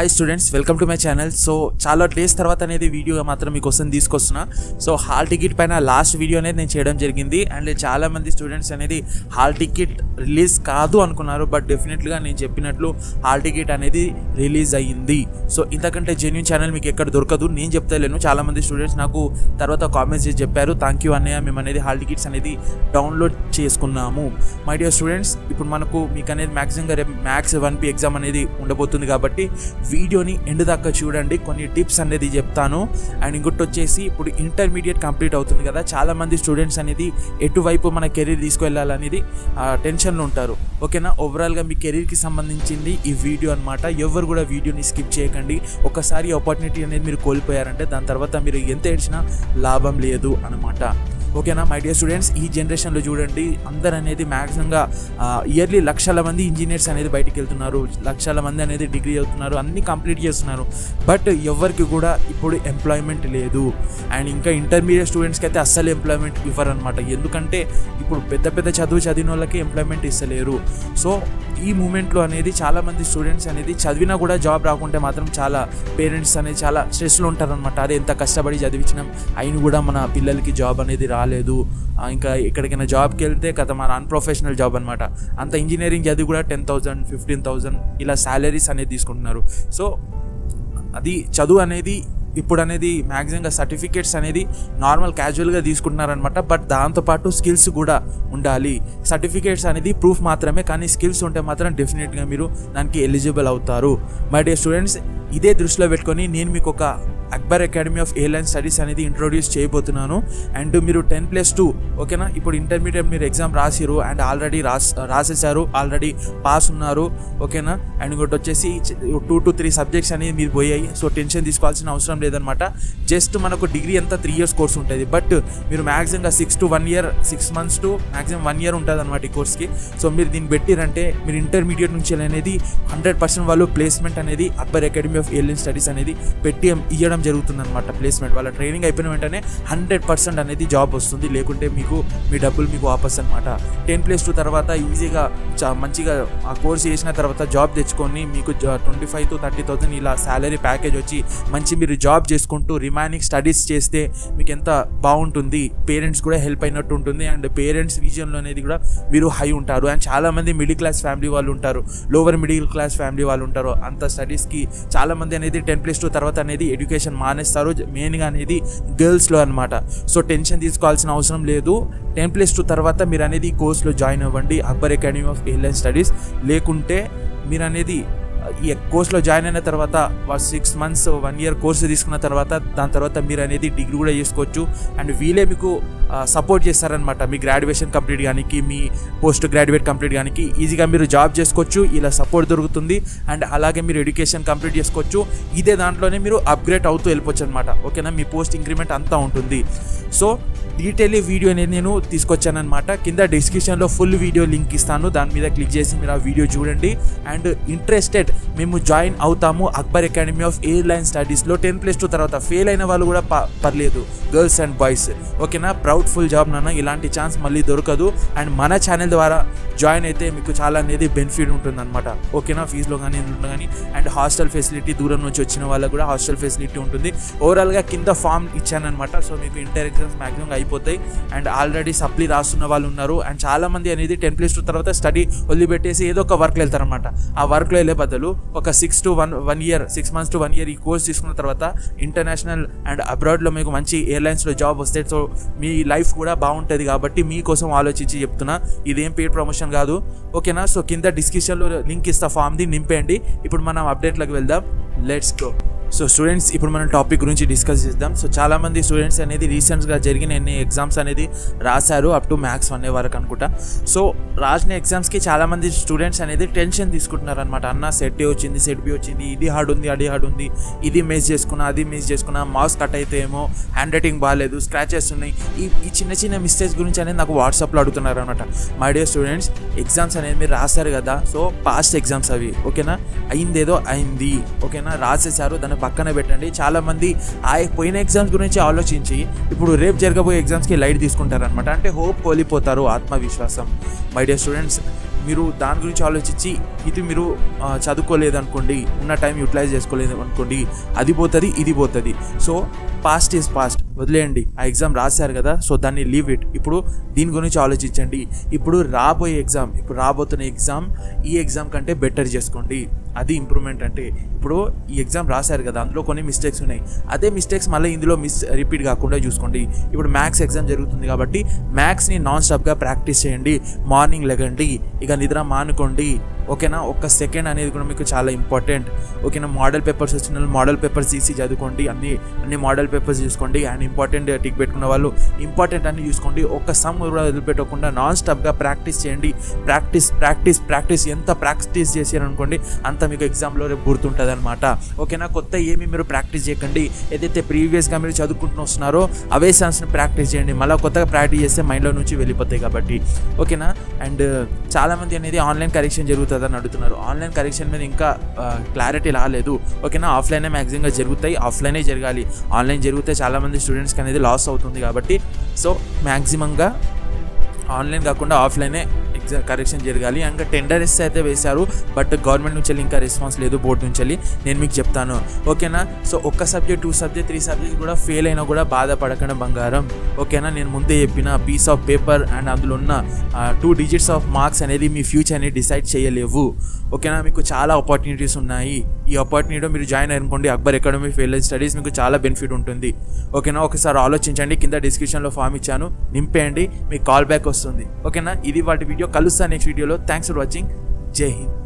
hi students welcome to my channel so చాలా days తర్వాత అనేది వీడియో మాత్రం మీకోసం తీసుకొస్తున్నా సో హాల్ టికెట్ పైన లాస్ట్ వీడియో అనేది నేను చేయడం జరిగింది అండ్ చాలా మంది స్టూడెంట్స్ అనేది హాల్ టికెట్ రిలీజ్ కాదు అనుకున్నారు బట్ డెఫినెట్గా నేను చెప్పినట్లు హాల్ టికెట్ అనేది రిలీజ్ అయ్యింది సో ఇంతకంటే జెన్యున్ ఛానల్ మీకు ఎక్కడ దొరకదు నేను చెప్తలేను చాలా మంది స్టూడెంట్స్ నాకు తర్వాత కామెంట్స్ చేసి చెప్పారు థ్యాంక్ యూ అన్నయ్య మేము అనేది హాల్ టికెట్స్ అనేది డౌన్లోడ్ చేసుకున్నాము మై డియర్ స్టూడెంట్స్ ఇప్పుడు మనకు మీకు అనేది మ్యాక్సిమంగా రేపు మ్యాథ్స్ వన్ పి ఎగ్జామ్ అనేది ఉండబోతుంది కాబట్టి వీడియోని ఎండ్ దాకా చూడండి కొన్ని టిప్స్ అనేది చెప్తాను అండ్ ఇంకొకటి వచ్చేసి ఇప్పుడు ఇంటర్మీడియట్ కంప్లీట్ అవుతుంది కదా చాలా మంది స్టూడెంట్స్ అనేది ఎటువైపు మన కెరీర్ తీసుకువెళ్ళాలనేది టెన్షన్లో ఉంటారు ఓకేనా ఓవరాల్గా మీ కెరీర్కి సంబంధించింది ఈ వీడియో అనమాట ఎవరు కూడా వీడియోని స్కిప్ చేయకండి ఒకసారి ఆపర్చునిటీ అనేది మీరు కోల్పోయారంటే దాని తర్వాత మీరు ఎంత ఏడ్చినా లాభం లేదు అనమాట ఓకేనా మై డియర్ స్టూడెంట్స్ ఈ జనరేషన్లో చూడండి అందరు అనేది మ్యాక్సిమంగా ఇయర్లీ లక్షల మంది ఇంజనీర్స్ అనేది బయటికి వెళ్తున్నారు లక్షల మంది అనేది డిగ్రీ అవుతున్నారు అన్నీ కంప్లీట్ చేస్తున్నారు బట్ ఎవరికి కూడా ఇప్పుడు ఎంప్లాయ్మెంట్ లేదు అండ్ ఇంకా ఇంటర్మీడియట్ స్టూడెంట్స్కి అయితే అస్సలు ఎంప్లాయ్మెంట్ ఇవ్వరనమాట ఎందుకంటే ఇప్పుడు పెద్ద పెద్ద చదువు చదివిన వాళ్ళకి ఎంప్లాయ్మెంట్ ఇస్తలేరు సో ఈ మూమెంట్లో అనేది చాలామంది స్టూడెంట్స్ అనేది చదివినా కూడా జాబ్ రాకుంటే మాత్రం చాలా పేరెంట్స్ అనేది చాలా స్ట్రెస్లో ఉంటారనమాట అదే ఎంత కష్టపడి చదివించినాం అయిన కూడా మన పిల్లలకి జాబ్ అనేది రాలేదు ఆ, ఇంకా ఎక్కడికైనా జాబ్కి వెళ్తే కథ మన అన్ప్రొఫెషనల్ జాబ్ అనమాట అంత ఇంజనీరింగ్ చదివి కూడా టెన్ థౌజండ్ ఫిఫ్టీన్ థౌజండ్ ఇలా శాలరీస్ అనేది తీసుకుంటున్నారు సో అది చదువు అనేది ఇప్పుడు అనేది మ్యాక్సిమంగా సర్టిఫికేట్స్ అనేది నార్మల్ క్యాజువల్గా తీసుకుంటున్నారనమాట బట్ దాంతోపాటు స్కిల్స్ కూడా ఉండాలి సర్టిఫికేట్స్ అనేది ప్రూఫ్ మాత్రమే కానీ స్కిల్స్ ఉంటే మాత్రం డెఫినెట్గా మీరు దానికి ఎలిజిబుల్ అవుతారు మై డియర్ స్టూడెంట్స్ ఇదే దృష్టిలో పెట్టుకొని నేను మీకు ఒక Akbar academy of airline studies అనేది ఇంట్రొడ్యూస్ చేయబోతున్నాను అండ్ మీరు టెన్ ప్లస్ టూ ఓకేనా ఇప్పుడు ఇంటర్మీడియట్ మీరు ఎగ్జామ్ రాసిరు అండ్ ఆల్రెడీ రాస్ రాసేసారు ఆల్రెడీ పాస్ ఉన్నారు ఓకేనా అండ్ ఇంకోటి వచ్చేసి టూ టు త్రీ సబ్జెక్ట్స్ అనేది మీరు పోయాయి సో టెన్షన్ తీసుకోవాల్సిన అవసరం లేదనమాట జస్ట్ మనకు డిగ్రీ అంతా త్రీ ఇయర్స్ కోర్స్ ఉంటుంది బట్ మీరు మ్యాక్సిమంగా six to one year six months to maximum one year ఉంటుంది అనమాట ఈ కోర్స్కి సో మీరు దీన్ని పెట్టిరంటే మీరు ఇంటర్మీడియట్ నుంచి అనేది హండ్రెడ్ పర్సెంట్ వాళ్ళు ప్లేస్మెంట్ అనేది Akbar academy of airline studies అనేది పెట్టి ఇవ్వడం జరుగుతుంది అనమాట ప్లేస్మెంట్ వాళ్ళ ట్రైనింగ్ అయిపోయిన వెంటనే హండ్రెడ్ పర్సెంట్ అనేది జాబ్ వస్తుంది లేకుంటే మీకు మీ డబ్బులు మీకు వాపస్ అనమాట టెన్ ప్లస్ టూ తర్వాత ఈజీగా చా- మంచిగా ఆ కోర్స్ చేసిన తర్వాత జాబ్ తెచ్చుకొని మీకు twenty five to thirty thousand ఇలా శాలరీ ప్యాకేజ్ వచ్చి మంచి మీరు జాబ్ చేసుకుంటూ రిమైనింగ్ స్టడీస్ చేస్తే మీకు ఎంత బాగుంటుంది పేరెంట్స్ కూడా హెల్ప్ అయినట్టు ఉంటుంది అండ్ పేరెంట్స్ విజన్లో అనేది కూడా మీరు హై ఉంటారు అండ్ చాలామంది మిడిల్ క్లాస్ ఫ్యామిలీ వాళ్ళు ఉంటారు లోవర్ మిడిల్ క్లాస్ ఫ్యామిలీ వాళ్ళు ఉంటారు అంత స్టడీస్కి చాలామంది అనేది టెన్ ప్లస్ టూ తర్వాత అనేది ఎడ్యుకేషన్ మానేస్తారు మెయిన్గా అనేది గర్ల్స్లో అనమాట సో టెన్షన్ తీసుకోవాల్సిన అవసరం లేదు టెన్ ప్లస్ టూ తర్వాత మీరు అనేది ఈ కోర్స్లో జాయిన్ అవ్వండి Akbar academy of airline studies లేకుంటే మీరు అనేది ఈ కోర్స్లో జాయిన్ అయిన తర్వాత six months one year course తీసుకున్న తర్వాత దాని తర్వాత మీరు అనేది డిగ్రీ కూడా చేసుకోవచ్చు అండ్ వీలే మీకు సపోర్ట్ చేస్తారనమాట మీ గ్రాడ్యుయేషన్ కంప్లీట్ కానీ మీ పోస్ట్ గ్రాడ్యుయేట్ కంప్లీట్ కానీ ఈజీగా మీరు జాబ్ చేసుకోవచ్చు ఇలా సపోర్ట్ దొరుకుతుంది అండ్ అలాగే మీరు ఎడ్యుకేషన్ కంప్లీట్ చేసుకోవచ్చు ఇదే దాంట్లోనే మీరు అప్గ్రేడ్ అవుతూ వెళ్ళిపోవచ్చు అనమాట ఓకేనా మీ పోస్ట్ ఇంక్రిమెంట్ అంతా ఉంటుంది సో డీటెయిల్ వీడియో అనేది నేను తీసుకొచ్చానమాట కింద డిస్క్రిప్షన్లో ఫుల్ వీడియో లింక్ ఇస్తాను దాని మీద క్లిక్ చేసి మీరు ఆ వీడియో చూడండి అండ్ ఇంట్రెస్టెడ్ మేము జాయిన్ అవుతాము అక్బర్ అకాడమీ ఆఫ్ ఎయిర్లైన్ స్టడీస్లో టెన్ ప్లస్ టూ తర్వాత ఫెయిల్ అయిన వాళ్ళు కూడా ప- పర్లేదు గర్ల్స్ అండ్ బాయ్స్ ఓకేనా ప్రౌడ్ ఫుల్ జాబ్ నాన్న ఇలాంటి ఛాన్స్ మళ్ళీ దొరకదు అండ్ మన ఛానల్ ద్వారా జాయిన్ అయితే మీకు చాలా అనేది బెనిఫిట్ ఉంటుందన్నమాట ఓకేనా ఫీజులో కానీ ఇందులో కానీ అండ్ హాస్టల్ ఫెసిలిటీ దూరం నుంచి వచ్చిన వాళ్ళకు కూడా హాస్టల్ ఫెసిలిటీ ఉంటుంది ఓవరాల్గా కింద ఫామ్ ఇచ్చానమాట సో మీకు ఇంటర్ ఎగ్జామ్స్ మ్యాక్సిమం అయిపోతాయి అండ్ ఆల్రెడీ సప్లీ రాస్తున్న వాళ్ళు ఉన్నారు అండ్ చాలా మంది అనేది టెన్ ప్లస్ టూ తర్వాత స్టడీ వదిలిపెట్టేసి ఏదో ఒక వర్క్లో వెళ్తారనమాట ఆ వర్క్లో వెళ్ళే బదులు ఒక six to one one year six months to one year ఈ కోర్స్ తీసుకున్న తర్వాత ఇంటర్నేషనల్ అండ్ అబ్రాడ్లో మీకు మంచి ఎయిర్లైన్స్లో జాబ్ వస్తే సో మీ లైఫ్ కూడా బాగుంటుంది కాబట్టి మీకోసం ఆలోచించి చెప్తున్నా ఇదేం పేడ్ ప్రమోషన్ కాదు ఓకేనా సో కింద డిస్క్రిప్షన్లో లింక్ ఇస్తా ఫామ్ది నింపేయండి ఇప్పుడు మనం అప్డేట్లోకి వెళ్దాం లెట్స్ గో సో స్టూడెంట్స్ ఇప్పుడు మనం టాపిక్ గురించి డిస్కస్ చేద్దాం సో చాలా మంది స్టూడెంట్స్ అనేది రీసెంట్గా జరిగిన ఎన్ని ఎగ్జామ్స్ అనేది రాశారు అప్ టు మ్యాథ్స్ వన్ వరకు అనుకుంటా సో రాసిన ఎగ్జామ్స్కి చాలా మంది స్టూడెంట్స్ అనేది టెన్షన్ తీసుకుంటున్నారు అనమాట అన్న సెట్ ఏ వచ్చింది సెట్ బి వచ్చింది ఇది హార్డ్ ఉంది అది హార్డ్ ఉంది ఇది మిస్ చేసుకున్నా అది మిస్ చేసుకున్నా మార్క్స్ కట్ అయితే ఏమో హ్యాండ్ రైటింగ్ బాగాలేదు స్క్రాచెస్ ఉన్నాయి ఈ ఈ చిన్న చిన్న మిస్టేక్స్ గురించి అనేది నాకు వాట్సాప్లో అడుగుతున్నారు అనమాట మై డియర్ స్టూడెంట్స్ ఎగ్జామ్స్ అనేది మీరు రాశారు కదా సో పాస్ట్ ఎగ్జామ్స్ అవి ఓకేనా అయిందేదో అయింది ఓకేనా రాసేసారు దాన్ని పక్కన పెట్టండి చాలా మంది ఆ పోయిన ఎగ్జామ్స్ గురించి ఆలోచించి ఇప్పుడు రేపు జరగబోయే ఎగ్జామ్స్కి లైట్ తీసుకుంటారనమాట అంటే హోప్ కోల్పోతారు ఆత్మవిశ్వాసం మై డియర్ స్టూడెంట్స్ మీరు దాని గురించి ఆలోచించి ఇది మీరు ఆ, చదువుకోలేదు అనుకోండి ఉన్న టైం యూటిలైజ్ చేసుకోలేదు అనుకోండి అది పోతుంది ఇది పోతుంది సో పాస్ట్ ఈజ్ పాస్ట్ వదిలేయండి ఆ ఎగ్జామ్ రాశారు కదా సో దాన్ని లీవ్ ఇట్ ఇప్పుడు దీని గురించి ఆలోచించండి ఇప్పుడు రాబోయే ఎగ్జామ్ ఇప్పుడు రాబోతున్న ఎగ్జామ్ ఈ ఎగ్జామ్ కంటే బెటర్ చేసుకోండి అది ఇంప్రూవ్మెంట్ అంటే ఇప్పుడు ఈ ఎగ్జామ్ రాశారు కదా అందులో కొన్ని మిస్టేక్స్ ఉన్నాయి అదే మిస్టేక్స్ మళ్ళీ ఇందులో మిస్ రిపీట్ కాకుండా చూసుకోండి ఇప్పుడు మ్యాథ్స్ ఎగ్జామ్ జరుగుతుంది కాబట్టి మ్యాథ్స్ని నాన్ స్టాప్గా ప్రాక్టీస్ చేయండి మార్నింగ్ లెగండి ఇక నిద్ర మానుకోండి ఓకేనా ఒక్క సెకండ్ అనేది కూడా మీకు చాలా ఇంపార్టెంట్ ఓకేనా మోడల్ పేపర్స్ వచ్చిన వాళ్ళు మోడల్ పేపర్స్ తీసి చదువుకోండి అన్ని అన్ని మోడల్ పేపర్స్ చూసుకోండి అండ్ ఇంపార్టెంట్ టిక్ పెట్టుకున్న వాళ్ళు ఇంపార్టెంట్ అన్ని చూసుకోండి ఒక్క సమ్ కూడా వదిలిపెట్టకుండా నాన్ స్టాప్గా ప్రాక్టీస్ చేయండి ప్రాక్టీస్ ప్రాక్టీస్ ప్రాక్టీస్ ఎంత ప్రాక్టీస్ చేశారనుకోండి అంత మీకు ఎగ్జామ్లో రేపు గుర్తుంటుంది అనమాట ఓకేనా కొత్త ఏమి మీరు ప్రాక్టీస్ చేయకండి ఏదైతే ప్రీవియస్గా మీరు చదువుకుంటూ వస్తున్నారో అవే సమ్స్ని ప్రాక్టీస్ చేయండి మళ్ళీ కొత్తగా ప్రాక్టీస్ చేస్తే మైండ్లో నుంచి వెళ్ళిపోతాయి కాబట్టి ఓకేనా అండ్ చాలామంది అనేది ఆన్లైన్ కరెక్షన్ జరుగుతుందని అడుగుతున్నారు ఆన్లైన్ కరెక్షన్ మీద ఇంకా క్లారిటీ రాలేదు ఓకేనా ఆఫ్లైనే మ్యాక్సిమంగా జరుగుతాయి ఆఫ్లైనే జరగాలి ఆన్లైన్ జరిగితే చాలామంది స్టూడెంట్స్కి అనేది లాస్ అవుతుంది కాబట్టి సో మ్యాక్సిమంగా ఆన్లైన్ కాకుండా ఆఫ్లైనే ఎగ్జామ్ కరెక్షన్ జరగాలి ఇంకా టెండర్స్ అయితే వేశారు బట్ గవర్నమెంట్ నుంచి వెళ్ళి ఇంకా రెస్పాన్స్ లేదు బోర్డు నుంచి వెళ్ళి నేను మీకు చెప్తాను ఓకేనా సో ఒక్క subject two subject three subject కూడా ఫెయిల్ అయినా కూడా బాధపడకుండా బంగారం ఓకేనా నేను ముందే చెప్పిన పీస్ ఆఫ్ పేపర్ అండ్ అందులో ఉన్న టూ డిజిట్స్ ఆఫ్ మార్క్స్ అనేది మీ ఫ్యూచర్ అనేది డిసైడ్ చేయలేవు ఓకేనా మీకు చాలా ఆపర్చునిటీస్ ఉన్నాయి ఈ ఆపర్చునిటీలో మీరు జాయిన్ అనుకోండి అక్బర్ అకాడమీ ఫెయిల్ స్టడీస్ మీకు చాలా బెనిఫిట్ ఉంటుంది ఓకేనా ఒకసారి ఆలోచించండి కింద డిస్క్రిప్షన్లో ఫామ్ ఇచ్చాను నింపేయండి మీకు కాల్ బ్యాక్ వస్తుంది ఓకేనా ఇది వాటి వీడియో కలుస్తా నెక్స్ట్ వీడియోలో థ్యాంక్స్ ఫర్ వాచింగ్ జై హింద్